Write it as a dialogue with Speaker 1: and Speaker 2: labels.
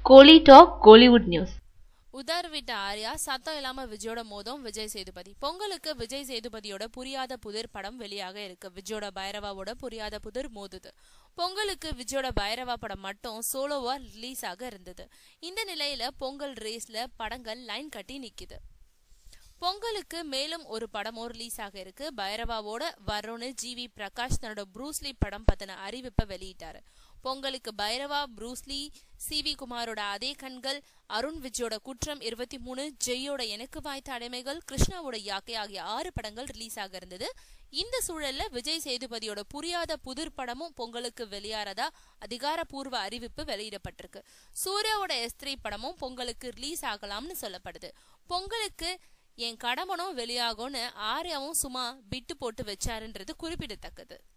Speaker 1: கோலி talk Kollywood news
Speaker 2: உதார் விட்ட ஆர்யா சத்தம் இல்லாம விஜயோட மோதம் விஜய் சேதுபதி பொங்கலுக்கு விஜய் சேதுபதியோட புரியாத புதிர் படம் வெளியாக இருக்கு விஜயோட பைரவாவோட புரியாத புதிர் மோதுது பொங்கலுக்கு விஜயோட பைரவா படம் மட்டும் சோலோவா ரிலீஸ் ஆக இருந்தது இந்த நிலையில பொங்கல் ரேஸ்ல படங்கள் லைன் கட்டி நிக்குது பொங்கலுக்கு மேலும் ஒரு படமும் ரிலீஸ் ஆக இருக்கு பைரவாவோட வருண் ஜி வி பிரகாஷ் தன்னோட ப்ரூஸ்லி படம் பத்தின அறிவிப்பை வெளியிட்டாரு பொங்கலுக்கு பைரவா ப்ரூஸ்லி சி வி குமாரோட அதே கண்கள் அருண் விஜயோட குற்றம் இருபத்தி மூணு ஜெயோட எனக்கு வாய்த்த அடைமைகள் கிருஷ்ணாவோட யாக்கை ஆகிய ஆறு படங்கள் ரிலீஸ் ஆக இருந்தது இந்த சூழல்ல விஜய் சேதுபதியோட புரியாத புதிர் படமும் பொங்கலுக்கு வெளியாறதா அதிகாரப்பூர்வ அறிவிப்பு வெளியிடப்பட்டிருக்கு சூர்யாவோட எஸ்திரி படமும் பொங்கலுக்கு ரிலீஸ் ஆகலாம்னு சொல்லப்படுது பொங்கலுக்கு என் கடமனும் வெளியாகும்னு ஆர்யாவும் சும்மா பிட்டு போட்டு வச்சாருன்றது குறிப்பிடத்தக்கது